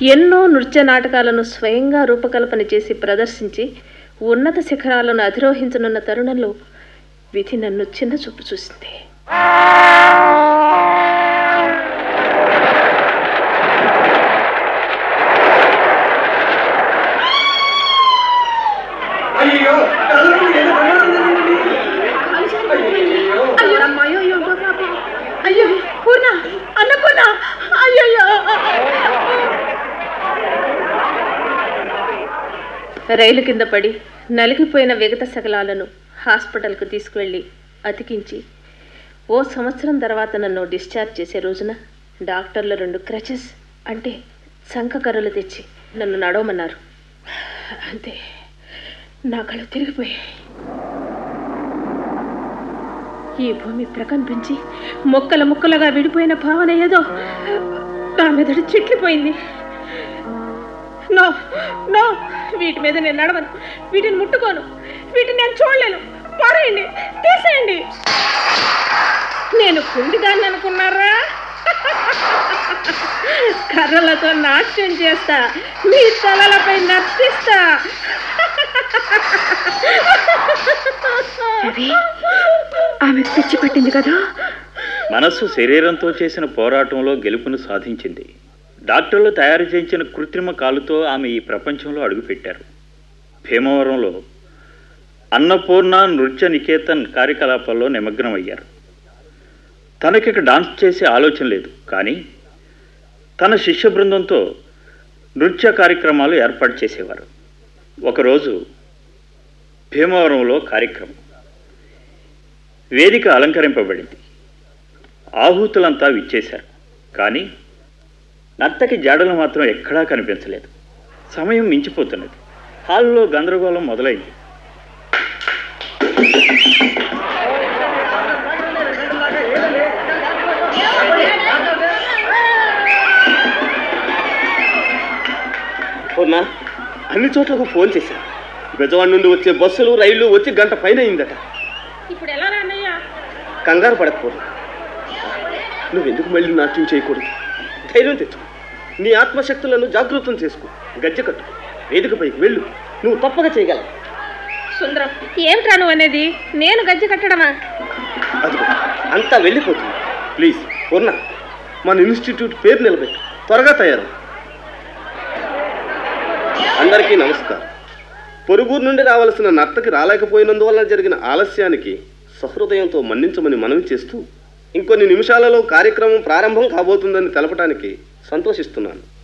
ఎన్నో నృత్య నాటకాలను స్వయంగా రూపకల్పన చేసి ప్రదర్శించి ఉన్నత శిఖరాలను అధిరోహించనున్న తరుణంలో విధి నన్ను చిన్న చూపు చూసింది అయ్యో కళ్ళు ఏదో కనబడుతుందండి. అయ్యో అమ్మా, అయ్యో అయ్యో పాప, పాప. అయ్యో పూర్ణ అన్నపూర్ణ అయ్యో రైలు కింద పడి నలిగిపోయిన విగత శకలాలను హాస్పిటల్కు తీసుకువెళ్ళి అతికించి ఓ సంవత్సరం తర్వాత నన్ను డిశ్చార్జ్ చేసే రోజున డాక్టర్లు రెండు క్రచెస్ అంటే శంఖకర్రలు తెచ్చి నన్ను నడవమన్నారు అంతే నా కళ్ళు తిరిగిపోయాయి ఈ భూమి ప్రకంపించి మొక్కల ముక్కలుగా విడిపోయిన భావన ఏదో నా మెదడు చిట్లిపోయింది నో నో వీటి మీద నేను నడవను వీటిని ముట్టుకోను వీటిని నేను చూడలేను పారేయండి తీసేయండి నేను కుండిదాన్ని అనుకున్నారా కర్రలతో నాట్యం చేస్తా మీ తలలపై నర్తిస్తా ఆమె పిచ్చి పట్టింది కదా మనస్సు శరీరంతో చేసిన పోరాటంలో గెలుపును సాధించింది డాక్టర్లు తయారు చేయించిన కృత్రిమ కాలుతో ఆమె ఈ ప్రపంచంలో అడుగుపెట్టారు భీమవరంలో అన్నపూర్ణ నృత్య నికేతన్ కార్యకలాపాల్లో నిమగ్నమయ్యారు తనకిక డాన్స్ చేసే ఆలోచన లేదు కానీ తన శిష్య బృందంతో నృత్య కార్యక్రమాలు ఏర్పాటు చేసేవారు ఒకరోజు భీమవరంలో కార్యక్రమం వేదిక అలంకరింపబడింది ఆహూతులంతా విచ్చేశారు కానీ నర్తకి జాడలు మాత్రం ఎక్కడా కనిపించలేదు సమయం మించిపోతున్నది హాల్లో గందరగోళం మొదలైంది పూర్ణ అన్ని చోట్లకు ఫోన్ చేశాను బెజవాడ నుండి వచ్చే బస్సులు రైళ్లు వచ్చి గంట పైన అయిందట ఇప్పుడు ఎలా అన్నయ్య కంగారు పడకు పూర్ణ నువ్వెందుకు మళ్ళీ నాట్యం చేయకూడదు ధైర్యం తెచ్చు నీ ఆత్మశక్తులను జాగృతం చేసుకో గజ్జె కట్టు వేదిక పైకి వెళ్ళు నువ్వు తప్పక చేయగలవు సుందరం ఏమిట్రా నువ్వు అనేది నేను గజ్జి కట్టడమా అదిగో అంతా వెళ్ళిపోతుంది ప్లీజ్ పూర్ణ మన ఇన్స్టిట్యూట్ పేరు నిలబెట్టు త్వరగా తయారు అందరికీ నమస్కారం పొరుగురు నుండి రావాల్సిన నర్తకి రాలేకపోయినందువల్ల జరిగిన ఆలస్యానికి సహృదయంతో మన్నించమని మనవి చేస్తూ ఇంకొన్ని నిమిషాలలో కార్యక్రమం ప్రారంభం కాబోతుందని తెలపడానికి సంతోషిస్తున్నాను